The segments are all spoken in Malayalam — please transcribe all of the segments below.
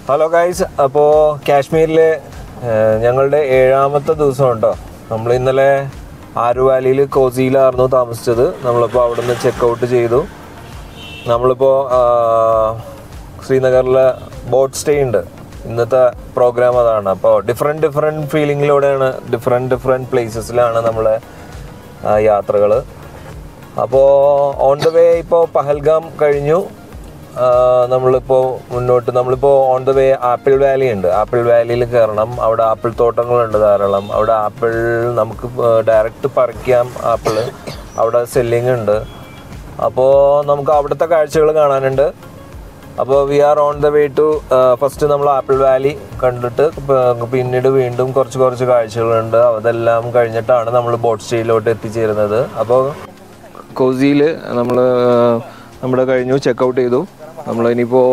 ഹലോ ഗൈസ് അപ്പോൾ കാശ്മീരിലെ ഏഹ്, ഞങ്ങളുടെ ഏഴാമത്തെ ദിവസം കേട്ടോ നമ്മൾ ഇന്നലെ ആരു വാലിയിൽ കോസിയിലായിരുന്നു താമസിച്ചത് നമ്മളിപ്പോൾ അവിടെ നിന്ന് ചെക്കൗട്ട് ചെയ്തു നമ്മളിപ്പോൾ ശ്രീനഗറിലെ ബോട്ട് സ്റ്റേ ഉണ്ട് ഇന്നത്തെ പ്രോഗ്രാം അതാണ് അപ്പോൾ ഡിഫറെൻറ്റ് ഡിഫറെൻറ്റ് ഫീലിങ്ങിലൂടെയാണ് ഡിഫറെൻറ്റ് ഡിഫറെൻറ്റ് പ്ലേസസിലാണ് നമ്മളെ യാത്രകൾ അപ്പോൾ ഓൺ ദ വേ ഇപ്പോൾ പഹൽഗാം കഴിഞ്ഞു ആ, നമ്മളിപ്പോൾ മുന്നോട്ട് നമ്മളിപ്പോൾ on the way apple valley ഉണ്ട് ആപ്പിൾ വാലിയിൽ കയറണം അവിടെ ആപ്പിൾ തോട്ടങ്ങളുണ്ട് ധാരാളം അവിടെ ആപ്പിൾ നമുക്ക് ഡയറക്റ്റ് പറിക്കാം ആപ്പിൾ അവിടെ സെല്ലിംഗ് ഉണ്ട് അപ്പോൾ നമുക്ക് അവിടുത്തെ കാഴ്ചകൾ കാണാനുണ്ട് അപ്പോൾ we are on the way to first നമ്മൾ ആപ്പിൾ വാലി കണ്ടിട്ട് പ- പിന്നീട് വീണ്ടും കുറച്ച് കുറച്ച് കാഴ്ചകളുണ്ട് അതെല്ലാം കഴിഞ്ഞിട്ടാണ് നമ്മൾ ബോട്ട് സ്റ്റേയിലോട്ട് എത്തിച്ചേരുന്നത് അപ്പോൾ കോസിയിൽ നമ്മൾ നമ്മുടെ കഴിഞ്ഞു ചെക്കൗട്ട് ചെയ്തു നമ്മൾ ഇനിയിപ്പോൾ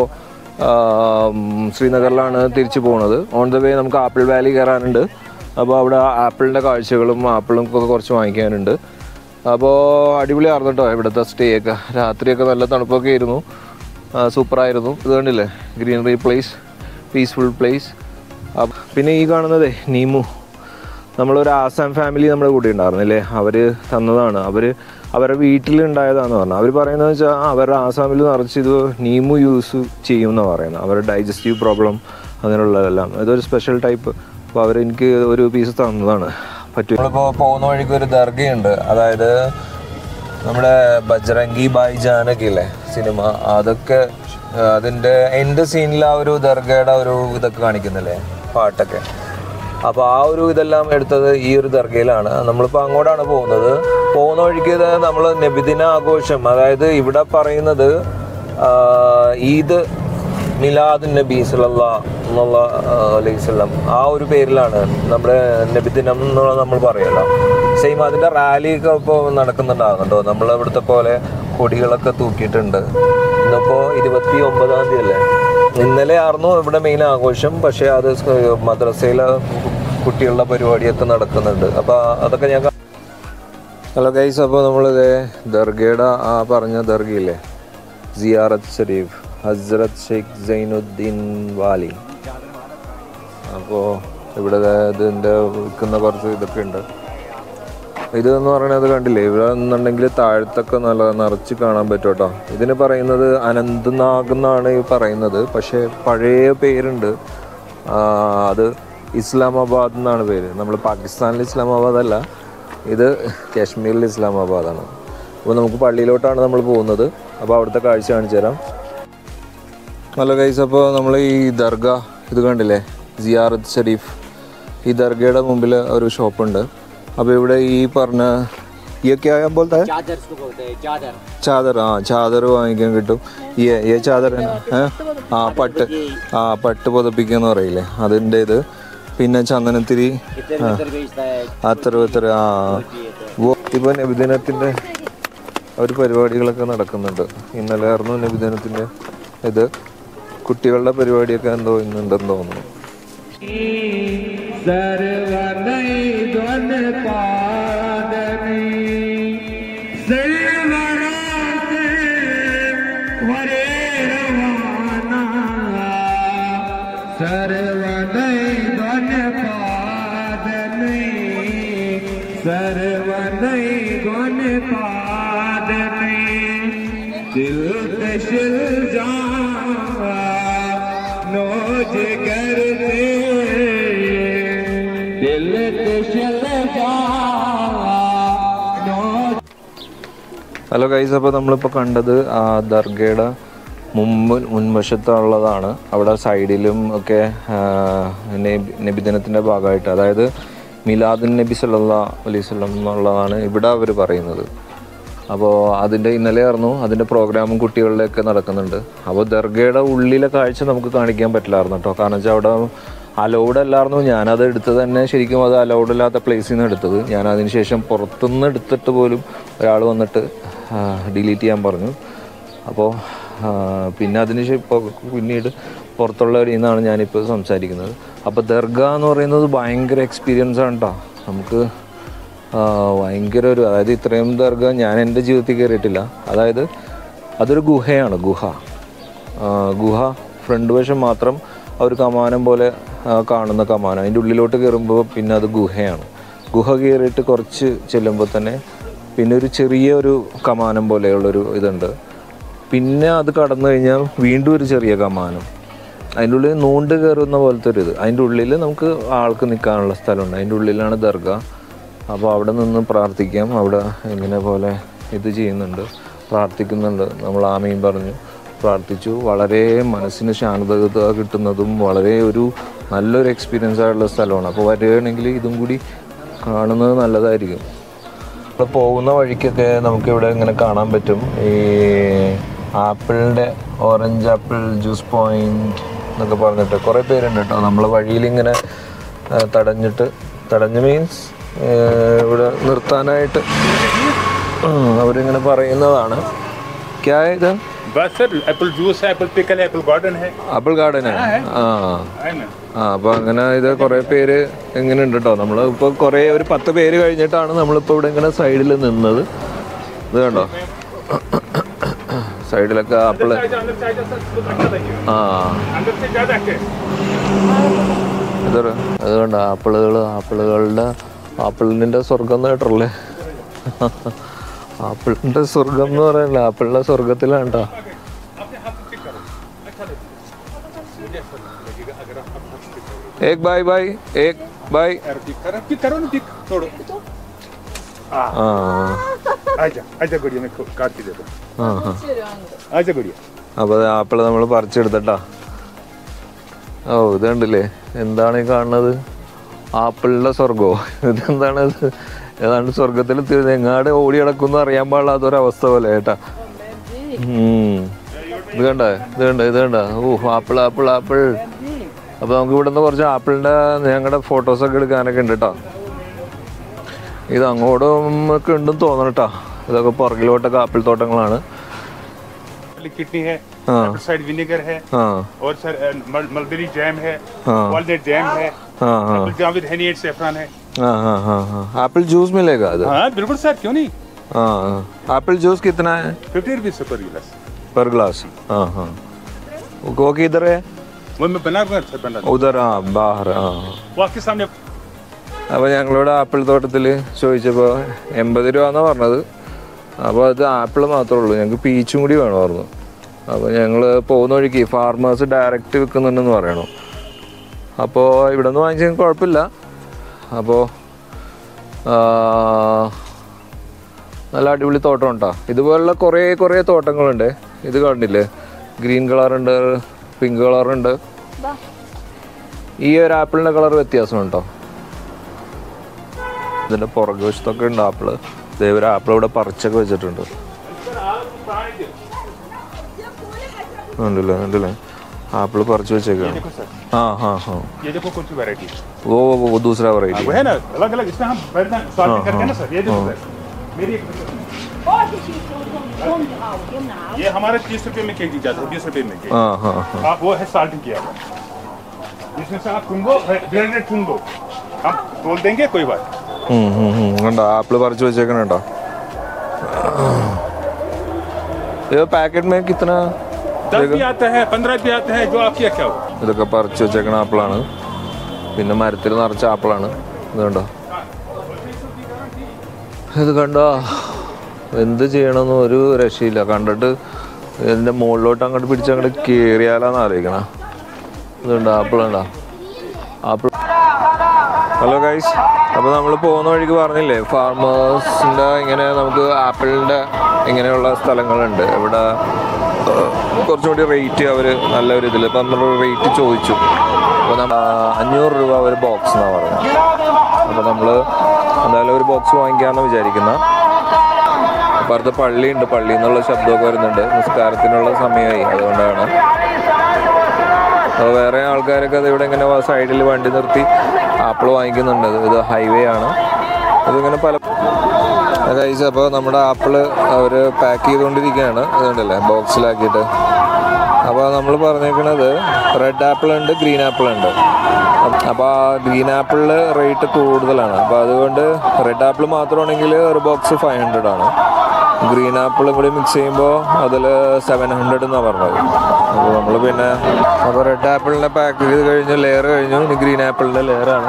ശ്രീനഗറിലാണ് തിരിച്ചു പോകുന്നത് ഓൺ ദ വേ നമുക്ക് ആപ്പിൾ വാലി കയറാനുണ്ട് അപ്പോൾ അവിടെ ആപ്പിളിൻ്റെ കാഴ്ചകളും ആപ്പിളും ഒക്കെ കുറച്ച് വാങ്ങിക്കാനുണ്ട് അപ്പോൾ അടിപൊളിയായിരുന്നു കേട്ടോ ഇവിടുത്തെ സ്റ്റേ ഒക്കെ രാത്രിയൊക്കെ നല്ല തണുപ്പൊക്കെ ആയിരുന്നു സൂപ്പറായിരുന്നു ഇത് കണ്ടില്ലേ ഗ്രീനറി പ്ലേസ് പീസ്ഫുൾ പ്ലേസ് പിന്നെ ഈ കാണുന്നതേ നീമു നമ്മളൊരു ആസാം ഫാമിലി നമ്മുടെ കൂടെ ഉണ്ടായിരുന്നില്ലേ അവർ തന്നതാണ് അവർ അവരുടെ വീട്ടിലുണ്ടായതാന്ന് പറഞ്ഞു അവർ പറയുന്നത് വെച്ചാൽ അവരുടെ ആസാമിൽ നിറച്ച് ഇത് നീമു യൂസ് ചെയ്യും എന്നാണ് പറയുന്നത് അവരുടെ ഡൈജസ്റ്റീവ് പ്രോബ്ലം അങ്ങനെയുള്ളതെല്ലാം ഇതൊരു സ്പെഷ്യൽ ടൈപ്പ് അപ്പോൾ അവർ എനിക്ക് ഒരു പീസ് തന്നതാണ് പറ്റും നമ്മളിപ്പോൾ പോകുന്ന വഴിക്ക് ഒരു ദർഗയുണ്ട് അതായത് നമ്മുടെ ബജ്രംഗി ബായ് ജാനകി ഇല്ലേ സിനിമ അതൊക്കെ ആ, അതിന്റെ എൻഡ് സീനിൽ ആ ഒരു ദർഗയുടെ ഒരു ഇതൊക്കെ കാണിക്കുന്നില്ലേ പാട്ടൊക്കെ അപ്പൊ ആ ഒരു ഇതെല്ലാം എടുത്തത് ഈ ഒരു ദർഗയിലാണ് നമ്മളിപ്പോൾ അങ്ങോട്ടാണ് പോകുന്നത് പോകുന്ന വഴിക്ക് ഇത് നമ്മൾ നബിദിന ആഘോഷം അതായത് ഇവിടെ പറയുന്നത് ആ, ഈദ് മിലാദ് നബി സല്ലല്ലാ എന്നുള്ള അലൈഹി സ്വലം ആ ഒരു പേരിലാണ് നമ്മുടെ നബിദിനം എന്നുള്ള നമ്മൾ പറയല്ലോ സെയിം അതിന്റെ റാലി ഒക്കെ ഇപ്പോൾ നടക്കുന്നുണ്ടാകും കേട്ടോ നമ്മൾ ഇവിടുത്തെ പോലെ കൊടികളൊക്കെ തൂക്കിയിട്ടുണ്ട് ഇന്നിപ്പോ ഇരുപത്തി ഒമ്പതാം തീയതി അല്ലേ ഇന്നലെ ആയിരുന്നു ഇവിടെ മെയിൻ ആഘോഷം പക്ഷേ അത് സ് മദ്രസയിലെ കുട്ടികളുടെ പരിപാടിയൊക്കെ നടക്കുന്നുണ്ട് അപ്പൊ അതൊക്കെ ഞാൻ കാ- ഹലോ ഗൈസ് അപ്പോൾ നമ്മളിത് ദർഗയുടെ ആ പറഞ്ഞ ദർഗയില്ലേ സിയാറത്ത് ഷരീഫ് ഹസ്രത്ത് ഷെയ്ഖ് സൈനുദ്ദീൻ വാലി അപ്പോൾ ഇവിടെ ദേ ഇതിൻ്റെ വിൽക്കുന്ന കുറച്ച് ഇതൊക്കെ ഉണ്ട് ഇത് എന്ന് പറയുന്നത് കണ്ടില്ലേ ഇവിടെ എന്നുണ്ടെങ്കിൽ താഴത്തൊക്കെ നല്ല നിറച്ച് കാണാൻ പറ്റും കേട്ടോ ഇതിന് പറയുന്നത് അനന്ത്നാഗ് എന്നാണ് ഈ പറയുന്നത് പക്ഷേ പഴയ പേരുണ്ട് ആ, അത് ഇസ്ലാമാബാദ് എന്നാണ് പേര് നമ്മൾ പാകിസ്ഥാനിൽ ഇസ്ലാമാബാദ് അല്ല ഇത് കാശ്മീരിൽ ഇസ്ലാമാബാദാണ് അപ്പോൾ നമുക്ക് പള്ളിയിലോട്ടാണ് നമ്മൾ പോകുന്നത് അപ്പോൾ അവിടുത്തെ കാഴ്ച കാണിച്ചു തരാം ഹലോ ഗൈസ് അപ്പോൾ നമ്മൾ ഈ ദർഗ ഇത് കണ്ടില്ലേ സിയാറത്ത് ഷരീഫ് ഈ ദർഗയുടെ മുമ്പിൽ ഒരു ഷോപ്പുണ്ട് അപ്പോൾ ഇവിടെ ഈ പറഞ്ഞ ഇയൊക്കെ ആകുമ്പോഴത്തെ चादर इसको बोलते हैं चादर ചാദർ ആ ചാദർ വാങ്ങിക്കാൻ കിട്ടും ഈ ഈ ചാദർ ഏ ആ പട്ട് ആ പട്ട് പുതപ്പിക്കുക പറയില്ലേ അതിൻ്റെ ഇത് പിന്നെ ചന്ദനത്തിരി इधर उधर बेचता है അത്ര ഇത്ര ആ ഓ, ഇപ്പൊ നബിദിനത്തിന്റെ ഒരു പരിപാടികളൊക്കെ നടക്കുന്നുണ്ട് ഇന്നലെ ആയിരുന്നു നബിദിനത്തിന്റെ ഇത് കുട്ടികളുടെ പരിപാടിയൊക്കെ എന്തോ ഇന്നുണ്ടെന്ന് തോന്നുന്നു ഹലോ ഗൈസ് അപ്പോൾ നമ്മളിപ്പോൾ കണ്ടത് ആ ദർഗയുടെ മുമ്പ് മുൻവശത്തുള്ളതാണ് അവിടെ സൈഡിലും ഒക്കെ ആ, നബി- നബിദിനത്തിൻ്റെ ഭാഗമായിട്ട് അതായത് മിലാദുൻ നബി സല്ലാ അലൈഹി സ്വലം എന്നുള്ളതാണ് ഇവിടെ അവർ പറയുന്നത് അപ്പോൾ അതിൻ്റെ ഇന്നലെ ആയിരുന്നു അതിൻ്റെ പ്രോഗ്രാമും കുട്ടികളുടെയൊക്കെ നടക്കുന്നുണ്ട് അപ്പോൾ ദർഗയുടെ ഉള്ളിലെ കാഴ്ച നമുക്ക് കാണിക്കാൻ പറ്റില്ലായിരുന്നു കേട്ടോ കാരണം വെച്ചാൽ അവിടെ അലൗഡ് അല്ലായിരുന്നു ഞാനത് എടുത്തത് തന്നെ ശരിക്കും അത് അലൗഡ് അല്ലാത്ത പ്ലേസിൽ നിന്ന് എടുത്തത് ഞാൻ അതിന് ശേഷം പുറത്തുനിന്ന് എടുത്തിട്ട് പോലും ഒരാൾ വന്നിട്ട് ഡിലീറ്റ് ചെയ്യാൻ പറഞ്ഞു അപ്പോൾ പിന്നെ അതിന് ശേ- ഇപ്പോൾ പിന്നീട് പുറത്തുള്ളവരിൽ നിന്നാണ് ഞാനിപ്പോൾ സംസാരിക്കുന്നത് അപ്പോൾ ദർഗ എന്ന് പറയുന്നത് ഭയങ്കര എക്സ്പീരിയൻസ് ആണ് കേട്ടോ നമുക്ക് ആ, ഭയങ്കര ഒരു അതായത് ഇത്രയും ദർഗ ഞാൻ എൻ്റെ ജീവിതത്തിൽ കയറിയിട്ടില്ല അതായത് അതൊരു ഗുഹയാണ് ഗുഹ ആ, ഗുഹ ഫ്രണ്ട് വശം മാത്രം ആ ഒരു കമാനം പോലെ ആ, കാണുന്ന കമാനം അതിൻ്റെ ഉള്ളിലോട്ട് കയറുമ്പോൾ പിന്നെ അത് ഗുഹയാണ് ഗുഹ കയറിയിട്ട് കുറച്ച് ചെല്ലുമ്പോൾ തന്നെ പിന്നെ ഒരു ചെറിയ ഒരു കമാനം പോലെയുള്ളൊരു ഇതുണ്ട് പിന്നെ അത് കടന്നു കഴിഞ്ഞാൽ വീണ്ടും ഒരു ചെറിയ കമാനം അതിൻ്റെ ഉള്ളിൽ നൂണ്ട് കയറുന്ന പോലത്തെ ഒരു ഇത് അതിൻ്റെ ഉള്ളിൽ നമുക്ക് ആൾക്ക് നിൽക്കാനുള്ള സ്ഥലമുണ്ട് അതിൻ്റെ ഉള്ളിലാണ് ദർഗ അപ്പോൾ അവിടെ നിന്ന് പ്രാർത്ഥിക്കാം അവിടെ ഇങ്ങനെ പോലെ ഇത് ചെയ്യുന്നുണ്ട് പ്രാർത്ഥിക്കുന്നുണ്ട് നമ്മൾ ആമയും പറഞ്ഞു പ്രാർത്ഥിച്ചു വളരെ മനസ്സിന് ശാന്തത കിട്ടുന്നതും വളരെ ഒരു നല്ലൊരു എക്സ്പീരിയൻസ് ആയിട്ടുള്ള സ്ഥലമാണ് അപ്പോൾ വരികയാണെങ്കിൽ ഇതും കൂടി കാണുന്നത് നല്ലതായിരിക്കും ഇപ്പോൾ പോകുന്ന വഴിക്കൊക്കെ നമുക്ക് ഇവിടെ ഇങ്ങനെ കാണാൻ പറ്റും ഈ ആപ്പിളിൻ്റെ ഓറഞ്ച് ആപ്പിൾ ജ്യൂസ് പോയിന്റ് എന്നൊക്കെ പറഞ്ഞിട്ട് കുറേ പേരുണ്ട് കേട്ടോ നമ്മളെ വഴിയിൽ ഇങ്ങനെ ആ, തടഞ്ഞിട്ട് തടഞ്ഞ് മീൻസ് ഇവിടെ നിർത്താനായിട്ട് ഉം, അവരിങ്ങനെ പറയുന്നതാണ് ക്യാ ഇത് बस सर एप्पल जूस है एप्पल पिकल है एप्पल गार्डन है ആപ്പിൾ ഗാർഡൻ ആ है ना ആ അപ്പോൾ അങ്ങനെ ഇത് കുറേ പേര് ഇങ്ങനെ ഉണ്ട് കേട്ടോ നമ്മൾ ഇപ്പോൾ കുറേ ഒരു പത്ത് പേര് കഴിഞ്ഞിട്ടാണ് നമ്മളിപ്പോൾ ഇവിടെ ഇങ്ങനെ സൈഡിൽ നിന്നത് ഇത് കണ്ടോ സൈഡിലൊക്കെ ആപ്പിള് अंदर से आजा सर इसको अंदर देखिए ആ अंदर से ज्यादा है ഇതൊരു അത് കണ്ടോ ആപ്പിളുകൾ ആപ്പിളുകളുടെ ആപ്പിളിൻ്റെ സ്വർഗം എന്ന് കേട്ടല്ലേ ആപ്പിളിൻ്റെ സ്വർഗം എന്ന് പറയല്ല ആപ്പിളിൻ്റെ സ്വർഗത്തിലാണ് കേട്ടോ एक बाय बाय एक बाय पिक करो ना पिक छोड़ो ആ आजा आजा गुड़िया मैं खो- काट के दे दो ആ ആ आजा गुड़िया അപ്പോൾ ആപ്പിൾ നമ്മൾ പറിച്ചെടുത്തട്ടാ ഓ ഇത് കണ്ടില്ലേ എന്താണ് ഈ കാണുന്നത് ആപ്പിളിൻ്റെ സ്വർഗമോ ഇതെന്താണ് ഇത് ഏതാണ്ട് സ്വർഗത്തിൽ തിരി- എങ്ങാട് ഓടി കിടക്കുന്നു അറിയാൻ പാടില്ലാത്തൊരവസ്ഥ പോലെ കേട്ടാ ഉം. ഇത് കണ്ട ഇത് കണ്ട ഇത് കണ്ട ഓ ആപ്പിൾ ആപ്പിൾ ആപ്പിൾ അപ്പൊ നമുക്ക് ഇവിടുന്ന് കുറച്ച് ആപ്പിളിന്റെ ഞങ്ങളുടെ ഫോട്ടോസൊക്കെ എടുക്കാനൊക്കെ ഉണ്ട് കേട്ടോ ഇത് അങ്ങോട്ടും ഒക്കെ ഉണ്ടെന്ന് തോന്നണം കേട്ടോ ഇതൊക്കെ പുറകിലോട്ടൊക്കെ ആപ്പിൾ തോട്ടങ്ങളാണ് किडनी है हाँ। एप्पल साइड विनेगर है ആ और सर मलबेरी जैम है हाँ। वॉलनट जैम है ആ ആ apple jam with honey and saffron है हाँ हाँ हाँ हाँ एप्पल जूस मिलेगा इधर हाँ बिल्कुल सर क्यों नहीं हाँ हाँ एप्पल जूस कितना है फिफ्टी रुपीज से पर गिलास पर ग्लास हाँ हाँ वो वो किधर है वो मैं बना दूंगा सर बना उधर हाँ बाहर हाँ वो आपके सामने അപ്പോൾ ഞങ്ങളിവിടെ ആപ്പിൾ തോട്ടത്തിൽ ചോദിച്ചപ്പോൾ എൺപത് രൂപ എന്നാണ് പറഞ്ഞത് അപ്പോൾ അത് ആപ്പിൾ മാത്രമേ ഉള്ളൂ ഞങ്ങൾക്ക് പീച്ചും കൂടി വേണമായിരുന്നു അപ്പോൾ ഞങ്ങൾ പോകുന്ന വഴിക്ക് ഫാർമേഴ്സ് ഡയറക്റ്റ് വിൽക്കുന്നുണ്ടെന്ന് പറയണം അപ്പോൾ ഇവിടെ നിന്ന് വാങ്ങിച്ചാൽ കുഴപ്പമില്ല അപ്പോൾ നല്ല അടിപൊളി തോട്ടം ഉണ്ടോ ഇതുപോലുള്ള കുറേ കുറേ തോട്ടങ്ങളുണ്ട് ഇത് കണ്ടില്ലേ ഗ്രീൻ കളറുണ്ട് പിങ്ക് കളറുണ്ട് ഈ ഒരു ആപ്പിളിൻ്റെ കളർ വ്യത്യാസമുണ്ടോ ഇതിന്റെ പുറകു വശത്തൊക്കെ ഉണ്ട് ആപ്പിള് ദേ ഒരു ആപ്പിൾ ഇവിടെ പറിച്ചൊക്കെ വെച്ചിട്ടുണ്ട് ഉണ്ടല്ലേ ഉണ്ടല്ലേ ആപ്പിൾ പറിച്ചു വെച്ചേക്കാണ് हाँ हाँ हाँ ये देखो कौन सी वैरायटी वो वो वो दूसरा वैरायटी वो है ना अलग अलग इसमें हम बैठना सॉल्टिंग करके ना सर ये देखो सर मेरी एक ये हमारा तीस रुपए में के जी जाता है बीस रुपए में के हाँ हाँ हाँ आप वो है साल्टिंग किया हुआ इसमें से आप चुंगो ब्लेंडेड चुंगो हम तोल देंगे कोई बात ഉം, ഉം, ഉം. കണ്ടോ ആപ്പിൾ പറിച്ചു വെച്ചേക്കണ കേട്ടോ ഇത് പാക്കറ്റ് മേ കിത്തന दस भी आता है पंद्रह भी आता है जो आपकी क्या हो ഇതൊക്കെ പറിച്ചു വെച്ചേക്കണ ആപ്പിളാണ് പിന്നെ മരത്തിൽ നിറച്ച ആപ്പിളാണ് ഇത് കണ്ടോ ഇത് കണ്ടോ എന്ത് ചെയ്യണമെന്ന് ഒരു രക്ഷയില്ല കണ്ടിട്ട് ഇതിൻ്റെ മുകളിലോട്ട് അങ്ങോട്ട് പിടിച്ച് അങ്ങോട്ട് കയറിയാലാന്ന് ആലോചിക്കണ ഇതുണ്ടോ ആപ്പിൾ ഉണ്ടോ ആപ്പിൾ ഹലോ ഗൈസ് അപ്പോൾ നമ്മൾ പോകുന്ന വഴിക്ക് പറഞ്ഞില്ലേ ഫാർമേഴ്സിൻ്റെ ഇങ്ങനെ നമുക്ക് ആപ്പിളിൻ്റെ ഇങ്ങനെയുള്ള സ്ഥലങ്ങളുണ്ട് ഇവിടെ ഏഹ്, കുറച്ചുകൂടി റേറ്റ് അവർ നല്ല ഒരു ഇതിൽ ഇപ്പം നമ്മൾ റേറ്റ് ചോദിച്ചു അപ്പോൾ നമ്മൾ അഞ്ഞൂറ് രൂപ ഒരു ബോക്സ് എന്നാണ് പറഞ്ഞത് അപ്പോൾ നമ്മൾ എന്തായാലും ഒരു ബോക്സ് വാങ്ങിക്കാമെന്ന് വിചാരിക്കുന്ന അപ്പുറത്ത് പള്ളിയുണ്ട് പള്ളിയിൽ നിന്നുള്ള ശബ്ദമൊക്കെ വരുന്നുണ്ട് നിസ്കാരത്തിനുള്ള സമയമായി അതുകൊണ്ടാണ് അപ്പോൾ വേറെ ആൾക്കാരൊക്കെ അത് ഇവിടെ ഇങ്ങനെ സൈഡിൽ വണ്ടി നിർത്തി ആപ്പിൾ വാങ്ങിക്കുന്നുണ്ട് ഇത് ഇത് ഹൈവേ ആണ് ഇതിങ്ങനെ പല കഴിച്ച അപ്പോൾ നമ്മുടെ ആപ്പിൾ അവർ പാക്ക് ചെയ്തുകൊണ്ടിരിക്കുകയാണ് ഇതുണ്ടല്ലേ ബോക്സിലാക്കിയിട്ട് അപ്പോൾ നമ്മൾ പറഞ്ഞേക്കണത് റെഡ് ആപ്പിൾ ഉണ്ട് ഗ്രീൻ ആപ്പിൾ ഉണ്ട് അപ്പോൾ ആ ഗ്രീൻ ആപ്പിളിൽ റേറ്റ് കൂടുതലാണ് അപ്പോൾ അതുകൊണ്ട് റെഡ് ആപ്പിൾ മാത്രമാണെങ്കിൽ ഒരു ബോക്സ് ഫൈവ് ഹൺഡ്രഡ് ആണ് ഗ്രീൻ ആപ്പിളും കൂടി മിക്സ് ചെയ്യുമ്പോൾ അതിൽ സെവൻ ഹൺഡ്രഡ് എന്നാണ് പറഞ്ഞത് അപ്പോൾ നമ്മൾ പിന്നെ അപ്പോൾ റെഡ് ആപ്പിളിൻ്റെ പാക്ക് ചെയ്ത് കഴിഞ്ഞു ലെയർ കഴിഞ്ഞു ഇനി ഗ്രീൻ ആപ്പിളിൻ്റെ ലെയറാണ്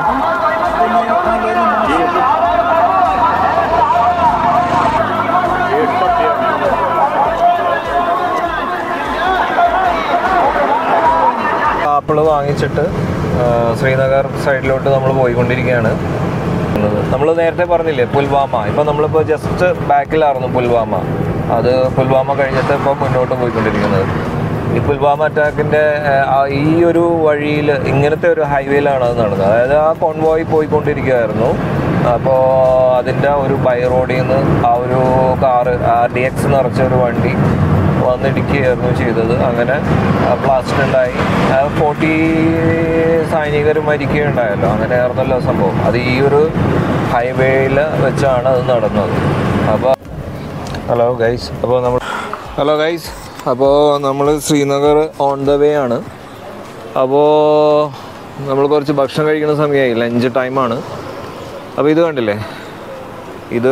ആപ്പിൾ വാങ്ങിച്ചിട്ട് ആ, ശ്രീനഗർ സൈഡിലോട്ട് നമ്മൾ പോയിക്കൊണ്ടിരിക്കുകയാണ് നമ്മൾ നേരത്തെ പറഞ്ഞില്ലേ പുൽവാമ ഇപ്പം നമ്മളിപ്പോൾ ജസ്റ്റ് ബാക്കിലായിരുന്നു പുൽവാമ അത് പുൽവാമ കഴിഞ്ഞിട്ട് ഇപ്പോൾ മുന്നോട്ട് പോയിക്കൊണ്ടിരിക്കുന്നത് ഈ പുൽവാമ അറ്റാക്കിൻ്റെ ഈ ഒരു വഴിയിൽ ഇങ്ങനത്തെ ഒരു ഹൈവേയിലാണ് അത് നടന്നത് അതായത് ആ കോൺവോയ് പോയിക്കൊണ്ടിരിക്കുകയായിരുന്നു അപ്പോൾ അതിൻ്റെ ഒരു ബൈ റോഡിൽ നിന്ന് ആ ഒരു കാറ് ആർ ഡി എക്സ് നിറച്ച ഒരു വണ്ടി വന്നിടിക്കുകയായിരുന്നു ചെയ്തത് അങ്ങനെ ബ്ലാസ്റ്റ് ഉണ്ടായി ഫോർട്ടി സൈനികർ മരിക്കുകയുണ്ടായല്ലോ അങ്ങനെ ആയിരുന്നല്ലോ സംഭവം അത് ഈ ഒരു ഹൈവേയിൽ വെച്ചാണ് അത് നടന്നത് അപ്പോൾ ഹലോ ഗൈസ് അപ്പോൾ നമ്മൾ ഹലോ ഗൈസ് അപ്പോൾ നമ്മൾ ശ്രീനഗർ ഓൺ ദ വേ ആണ് അപ്പോൾ നമ്മൾ കുറച്ച് ഭക്ഷണം കഴിക്കുന്ന സമയമായി ലഞ്ച് ടൈമാണ് അപ്പോൾ ഇത് കണ്ടില്ലേ ഇത്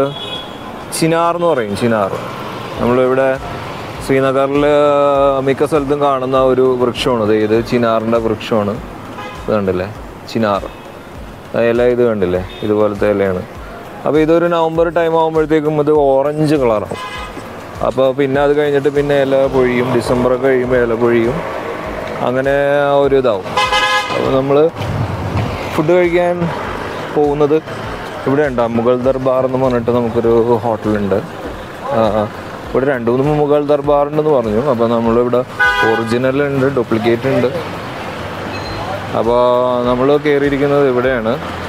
ചിനാർ എന്ന് പറയും ചിനാർ നമ്മളിവിടെ ശ്രീനഗറിൽ മിക്ക സ്ഥലത്തും കാണുന്ന ഒരു വൃക്ഷമാണ് ഇത് ഇത് ചിനാറിൻ്റെ വൃക്ഷമാണ് ഇത് കണ്ടില്ലേ ചിനാർ ആ ഇല ഇത് കണ്ടില്ലേ ഇതുപോലത്തെ ഇലയാണ് അപ്പോൾ ഇതൊരു നവംബർ ടൈം ആകുമ്പോഴത്തേക്കും ഇത് ഓറഞ്ച് കളറാവും അപ്പോൾ പിന്നെ അത് കഴിഞ്ഞിട്ട് പിന്നെ ഇല പൊഴിയും ഡിസംബറൊക്കെ കഴിയുമ്പോൾ ഇല പൊഴിയും അങ്ങനെ ഒരു ഇതാവും അപ്പോൾ നമ്മൾ ഫുഡ് കഴിക്കാൻ പോകുന്നത് ഇവിടെ ഉണ്ട് മുഗൾ ദർബാർ എന്ന് പറഞ്ഞിട്ട് നമുക്കൊരു ഹോട്ടലുണ്ട് ആ, ഇവിടെ രണ്ട് മൂന്ന് മുഗൾ ദർബാർ ഉണ്ടെന്ന് പറഞ്ഞു അപ്പോൾ നമ്മളിവിടെ ഒറിജിനൽ ഉണ്ട് ഡ്യൂപ്ലിക്കേറ്റ് ഉണ്ട് അപ്പോൾ നമ്മൾ കയറിയിരിക്കുന്നത് ഇവിടെയാണ്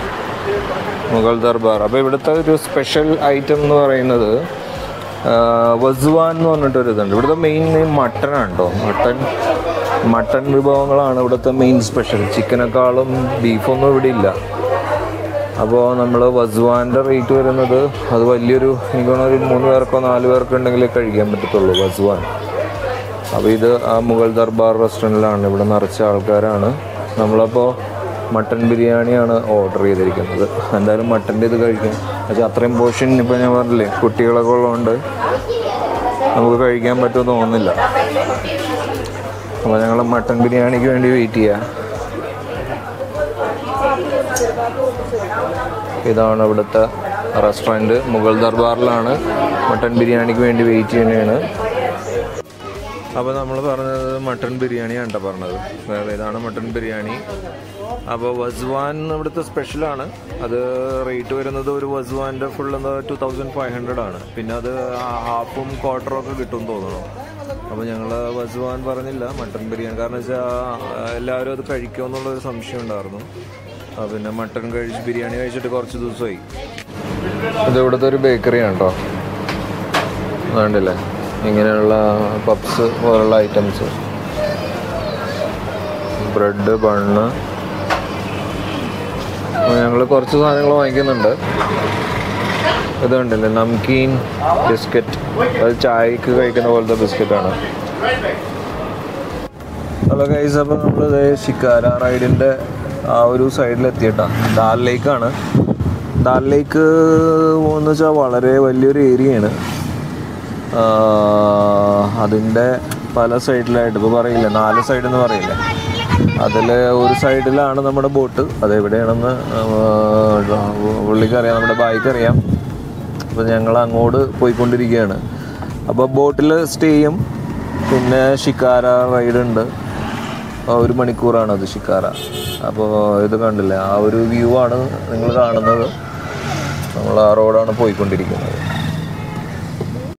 മുഗൾ ദർബാർ അപ്പോൾ ഇവിടുത്തെ ഒരു സ്പെഷ്യൽ ഐറ്റം എന്ന് പറയുന്നത് ആ, വസ്വാൻ എന്ന് പറഞ്ഞിട്ടൊരു ഇതുണ്ട് ഇവിടുത്തെ മെയിൻ മട്ടനാണ് കേട്ടോ മട്ടൻ മട്ടൻ വിഭവങ്ങളാണ് ഇവിടുത്തെ മെയിൻ സ്പെഷ്യൽ ചിക്കനേക്കാളും ബീഫൊന്നും ഇവിടെ ഇല്ല അപ്പോൾ നമ്മൾ വസ്വാൻ്റെ റേറ്റ് വരുന്നത് അത് വലിയൊരു എനിക്ക് തോന്നുന്നു ഒരു മൂന്ന് പേർക്കോ നാല് പേർക്കോ ഉണ്ടെങ്കിൽ കഴിക്കാൻ പറ്റത്തുള്ളൂ വസ്വാൻ അപ്പോൾ ഇത് ആ മുഗൾ ദർബാർ റെസ്റ്റോറൻറ്റിലാണ് ഇവിടെ നിറച്ച ആൾക്കാരാണ് നമ്മളപ്പോൾ മട്ടൻ ബിരിയാണിയാണ് ഓർഡർ ചെയ്തിരിക്കുന്നത് എന്തായാലും മട്ടൻ്റെ ഇത് കഴിക്കാം പക്ഷേ അത്രയും പോർഷൻ ഇപ്പോൾ ഞാൻ പറഞ്ഞില്ലേ കുട്ടികളൊക്കെ ഉള്ളതുകൊണ്ട് നമുക്ക് കഴിക്കാൻ പറ്റുമെന്ന് തോന്നുന്നില്ല അപ്പോൾ ഞങ്ങൾ മട്ടൻ ബിരിയാണിക്ക് വേണ്ടി വെയിറ്റ് ചെയ്യാം ഇതാണ് ഇവിടുത്തെ റെസ്റ്റോറൻറ്റ് മുഗൾ ദർബാറിലാണ് മട്ടൻ ബിരിയാണിക്ക് വേണ്ടി വെയിറ്റ് ചെയ്യുന്നതാണ് അപ്പോൾ നമ്മൾ പറഞ്ഞത് മട്ടൺ ബിരിയാണിയാണ് കേട്ടോ പറഞ്ഞത് വേറെ ഇതാണ് മട്ടൺ ബിരിയാണി അപ്പോൾ വസ്വാൻ ഇവിടുത്തെ സ്പെഷ്യലാണ് അത് റേറ്റ് വരുന്നത് ഒരു വസ്വാൻ്റെ ഫുൾ എന്താ ടു തൗസൻഡ് ഫൈവ് ഹൺഡ്രഡ് ആണ് പിന്നെ അത് ഹാഫും ക്വാർട്ടറും ഒക്കെ കിട്ടും എന്ന് തോന്നുന്നു അപ്പോൾ ഞങ്ങൾ വസ്വാൻ പറഞ്ഞില്ല മട്ടൺ ബിരിയാണി കാരണം വെച്ചാൽ എല്ലാവരും അത് കഴിക്കുമെന്നുള്ളൊരു സംശയം ഉണ്ടായിരുന്നു ആ, പിന്നെ മട്ടൺ കഴിച്ച് ബിരിയാണി കഴിച്ചിട്ട് കുറച്ച് ദിവസമായി ഇത് ഇവിടുത്തെ ഒരു ബേക്കറിയാണ് കേട്ടോ വേണ്ടില്ലേ ഇങ്ങനെയുള്ള പപ്സ് പോലുള്ള ഐറ്റംസ് ബ്രെഡ് ബണ്ണ് ഞങ്ങൾ കുറച്ച് സാധനങ്ങൾ വാങ്ങിക്കുന്നുണ്ട് ഇത് കണ്ടില്ലേ നംകീൻ ബിസ്ക്കറ്റ് അത് ചായക്ക് കഴിക്കുന്ന പോലത്തെ ബിസ്ക്കറ്റാണ് ഹലോ ഗൈസ് അപ്പോൾ നമ്മൾ ഷിക്കാര റൈഡിൻ്റെ ആ ഒരു സൈഡിലെത്തിയിട്ടാ ദാൽ ലേക്കാണ് ദാൽ ലേക്ക് എന്ന് വെച്ചാൽ വളരെ വലിയൊരു ഏരിയയാണ് അതിൻ്റെ പല സൈഡിലായിട്ട് ഇപ്പോൾ പറയില്ല നാല് സൈഡ് എന്ന് പറയില്ല അതിൽ ഒരു സൈഡിലാണ് നമ്മുടെ ബോട്ട് അതെവിടെയാണെന്ന് പുള്ളിക്കറിയാം നമ്മുടെ ബായിക്ക് അറിയാം അപ്പോൾ ഞങ്ങൾ അങ്ങോട്ട് പോയിക്കൊണ്ടിരിക്കുകയാണ് അപ്പോൾ ബോട്ടിൽ സ്റ്റേ ചെയ്യും പിന്നെ ഷിക്കാര റൈഡ് ഉണ്ട് ആ, ഒരു മണിക്കൂറാണ് അത് ഷിക്കാര അപ്പോൾ ഇത് കണ്ടില്ലേ ആ ഒരു വ്യൂ ആണ് നിങ്ങൾ കാണുന്നത് നമ്മൾ ആ റോഡാണ് പോയിക്കൊണ്ടിരിക്കുന്നത്